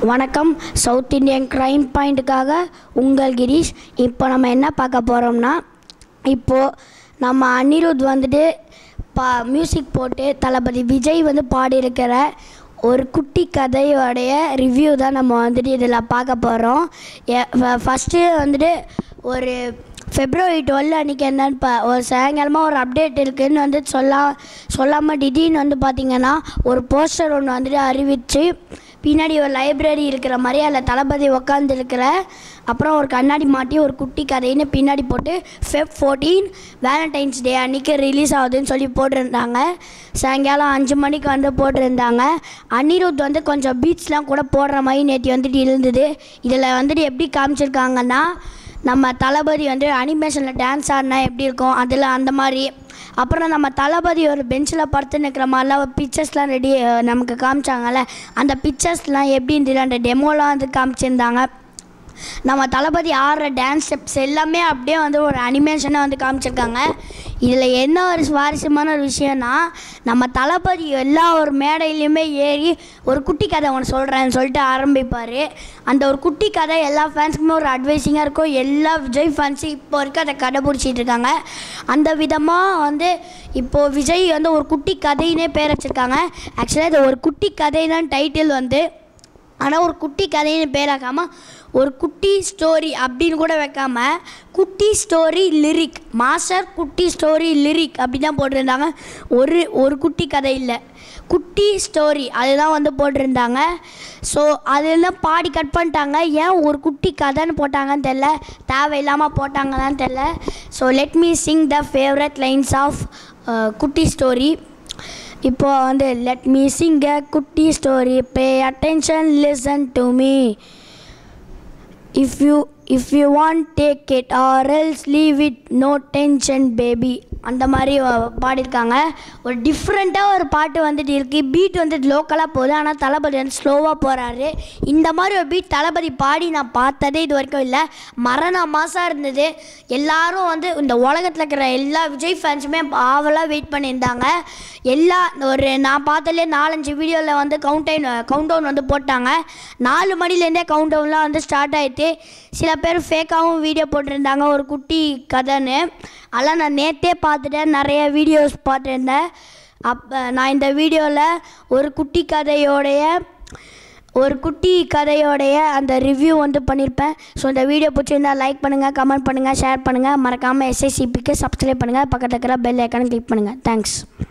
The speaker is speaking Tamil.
வணக்கம் சவுத் இந்தியன் க்ரைம் பாயிண்ட்டுக்காக உங்கள் கிரீஷ் இப்போ நம்ம என்ன பார்க்க போகிறோம்னா இப்போது நம்ம அனிருத் வந்துட்டு பா மியூசிக் போட்டு தளபதி விஜய் வந்து பாடியிருக்கிற ஒரு குட்டி கதையோடைய ரிவ்யூ தான் நம்ம வந்துட்டு இதில் பார்க்க போகிறோம் ஃபஸ்ட்டு வந்துட்டு ஒரு ஃபெப்ரவரி டுவெல் அன்றைக்கி என்னன்னு பா ஒரு சாயங்காலமாக ஒரு அப்டேட் இருக்குதுன்னு வந்து சொல்லா சொல்லாமல் திடீர்னு வந்து பார்த்திங்கன்னா ஒரு போஸ்டர் ஒன்று வந்துட்டு அறிவித்து பின்னாடி ஒரு லைப்ரரி இருக்கிற மாதிரி அதில் தளபதி உக்காந்துருக்கிற அப்புறம் ஒரு கண்ணாடி மாட்டி ஒரு குட்டி கதைன்னு பின்னாடி போட்டு ஃபெப் ஃபோர்டீன் வேலண்டைன்ஸ் டே அன்றைக்கி ரிலீஸ் ஆகுதுன்னு சொல்லி போட்டிருந்தாங்க சாயங்காலம் அஞ்சு மணிக்கு வந்து போட்டிருந்தாங்க அனிருத் வந்து கொஞ்சம் பீட்ஸ்லாம் கூட போடுற மாதிரி நேற்று வந்துட்டு இருந்தது இதில் வந்துட்டு எப்படி காமிச்சிருக்காங்கன்னா நம்ம தளபதி வந்து அனிமேஷனில் டான்ஸ் ஆடினா எப்படி இருக்கும் அதில் அந்த மாதிரி அப்புறம் நம்ம தளபதி ஒரு பெஞ்சில் படுத்து நிற்கிற மாதிரிலாம் பிக்சர்ஸ்லாம் ரெடி நமக்கு காமிச்சாங்கல்ல அந்த பிக்சர்ஸ்லாம் எப்படி இருந்தது அந்த டெமோலாம் வந்து காமிச்சிருந்தாங்க நம்ம தளபதி ஆடுற டான்ஸ் ஸ்டெப்ஸ் எல்லாமே அப்படியே வந்து ஒரு அனிமேஷனாக வந்து காமிச்சிருக்காங்க இதில் என்ன ஒரு சுவாரஸ்யமான ஒரு விஷயம்னா நம்ம தளபதி எல்லா ஒரு மேடையிலையுமே ஏறி ஒரு குட்டி கதை ஒன்று சொல்கிறேன்னு சொல்லிட்டு ஆரம்பிப்பார் அந்த ஒரு குட்டி கதை எல்லா ஃபேன்ஸுக்குமே ஒரு அட்வைஸிங்காக இருக்கும் எல்லா விஜய் ஃபேன்ஸும் இப்போ வரைக்கும் அதை கடைபிடிச்சிட்டு இருக்காங்க அந்த விதமாக வந்து இப்போது விஜய் வந்து ஒரு குட்டி கதையினே பேர் வச்சுருக்காங்க ஆக்சுவலாக இது ஒரு குட்டி கதை தான் டைட்டில் வந்து ஆனால் ஒரு குட்டி கதைன்னு பேராக்காமல் ஒரு குட்டி ஸ்டோரி அப்படின்னு கூட வைக்காம Kutti story lyric Master Kutti story lyric அப்படி தான் போட்டிருந்தாங்க ஒரு ஒரு குட்டி கதை இல்லை குட்டி ஸ்டோரி அதுதான் வந்து போட்டிருந்தாங்க ஸோ அதெல்லாம் பாடி கட் பண்ணிட்டாங்க ஏன் ஒரு குட்டி கதைன்னு போட்டாங்கன்னு தெரில தேவையில்லாமல் போட்டாங்கன்னு தெரில so let me sing the favourite lines of Kutti story இப்போ வந்து let me sing a Kutti story pay attention listen to me if you if you want take it or else leave it no tension baby அந்த மாதிரி அஹ், பாடியிருக்காங்க ஒரு டிஃப்ரெண்ட்டாக ஒரு பாட்டு வந்துட்டு இருக்குது பீட் வந்துட்டு லோக்கலாக போகுது ஆனால் தளபதி வந்து ஸ்லோவாக போகிறாரு இந்த மாதிரி ஒரு பீட் தளபதி பாடி நான் பார்த்ததே இது வரைக்கும் இல்லை மரண மாசாக இருந்தது எல்லாரும் வந்து இந்த உலகத்தில் இருக்கிற எல்லா விஜய் ஃபேன்ஸுமே ஆவலாக வெயிட் பண்ணியிருந்தாங்க எல்லா ஒரு நான் பார்த்ததுலே நாலஞ்சு வீடியோவில் வந்து கவுண்ட் டைன் கவுண்ட் டவுன் வந்து போட்டாங்க நாலு மணிலேருந்தே கவுண்ட் டவுன்லாம் வந்து ஸ்டார்ட் ஆயிடுச்சு சில பேர் ஃபேக்காகவும் வீடியோ போட்டிருந்தாங்க ஒரு குட்டி கதைன்னு அதெல்லாம் நான் நேற்றே பார்த்துட்டேன் நிறைய வீடியோஸ் பார்த்துருந்தேன் அப்போ நான் இந்த வீடியோவில் ஒரு குட்டி கதையோடைய ஒரு குட்டி கதையோடைய அந்த ரிவ்யூ வந்து பண்ணியிருப்பேன் ஸோ இந்த வீடியோ பிடிச்சிருந்தா லைக் பண்ணுங்கள் கமெண்ட் பண்ணுங்கள் ஷேர் பண்ணுங்கள் மறக்காமல் எஸ்எஸ்சிபிக்கு சப்ஸ்கிரைப் பண்ணுங்கள் பக்கத்தில் இருக்கிற பெல் ஐக்கானை கிளிக் பண்ணுங்கள் தேங்க்ஸ்